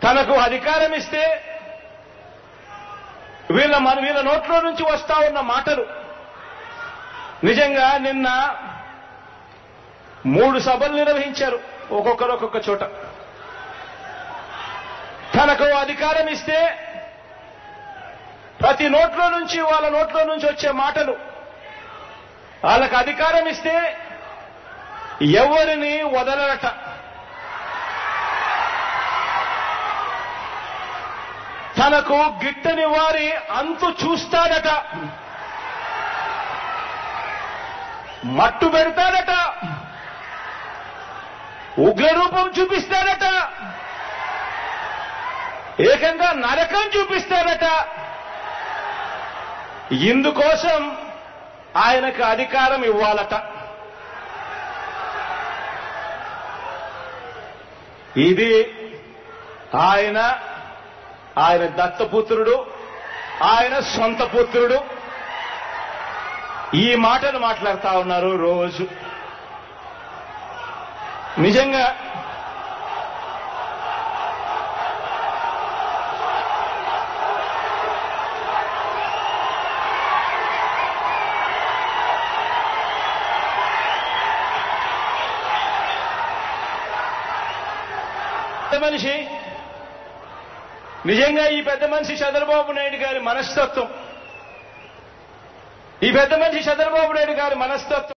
తనకు అధికారం ఇస్తే వీళ్ళ మన వీళ్ళ నోట్లో నుంచి వస్తా ఉన్న మాటలు నిజంగా నిన్న మూడు సభలు నిర్వహించారు ఒక్కొక్కరు ఒక్కొక్క చోట తనకు అధికారం ఇస్తే ప్రతి నోట్లో నుంచి వాళ్ళ నోట్లో నుంచి వచ్చే మాటలు వాళ్ళకు అధికారం ఇస్తే ఎవరిని వదలరట తనకు గిట్టని వారి అంతు చూస్తాడట మట్టు పెడతాడట ఉగ్రరూపం చూపిస్తాడట ఏకంగా నరకం చూపిస్తాడట ఇందుకోసం ఆయనకు అధికారం ఇవ్వాలట ఇది ఆయన ఆయన దత్తపుత్రుడు ఆయన సొంత పుత్రుడు ఈ మాటలు మాట్లాడుతా ఉన్నారు రోజు నిజంగా పెద్ద మనిషి నిజంగా ఈ పెద్ద మనిషి చంద్రబాబు నాయుడు గారి మనస్తత్వం ఈ పెద్ద మనిషి చంద్రబాబు నాయుడు గారి మనస్తత్వం